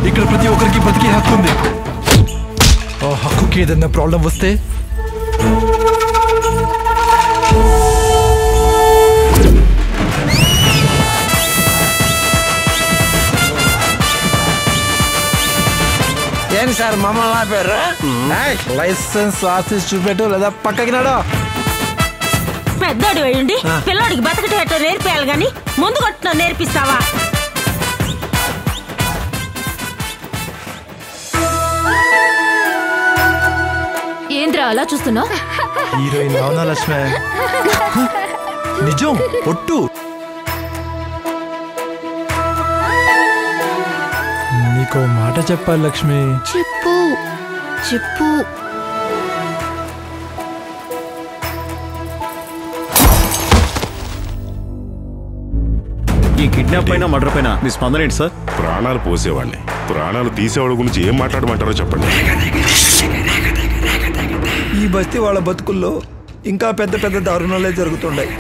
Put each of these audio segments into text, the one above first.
ఇక్కడ ప్రతి ఒక్కరికి బతికే హక్కు ఉంది ఆ హక్కుకి ఏదైనా ప్రాబ్లం వస్తే ఏంటి సార్ మమ్మల్ని ఆపారు లైసెన్స్ ఆఫీస్ చూపెట్టు లేదా పక్కకి నాడు పెద్దోడు వేయండి పిల్లోడికి బతకటం ఎట్లా నేర్పేయాలి గాని ముందు కొట్టడం నేర్పిస్తావా ఏంద్రా అలా చూస్తున్నా హీరోయిన్ అవునా లక్ష్మి నిజం ఒట్టు నీకో మాట చెప్పాలి లక్ష్మి చెప్పు చెప్పు ఈ కిడ్నాప్ పైన మర్డర్ పైన మీ స్పందన ఏంటి సార్ ప్రాణాలు పోసేవాడిని ప్రాణాలు తీసేవాడి గురించి ఏం మాట్లాడమంటారో చెప్పండి ఈ బస్తీ వాళ్ళ బతుకుల్లో ఇంకా పెద్ద పెద్ద దారుణాలే జరుగుతుంటాయి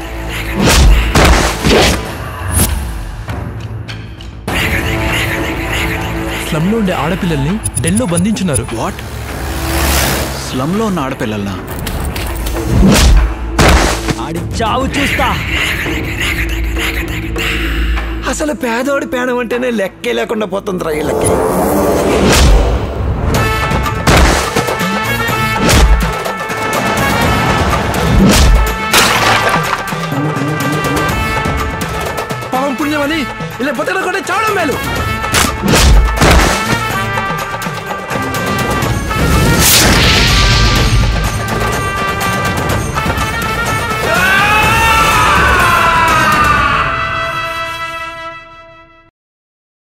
స్లమ్ లో ఉండే ఆడపిల్లల్ని డెల్లో బంధించున్నారు వాట్ స్లమ్లో ఉన్న ఆడపిల్లల్నా ఆడి చావు చూస్తా అసలు పేదోడి పేడం అంటేనే లెక్కే లేకుండా పోతుంది రైళ్ళకి పాపం పుణ్యమని ఇలా బతకడం కూడా చావడం మేలు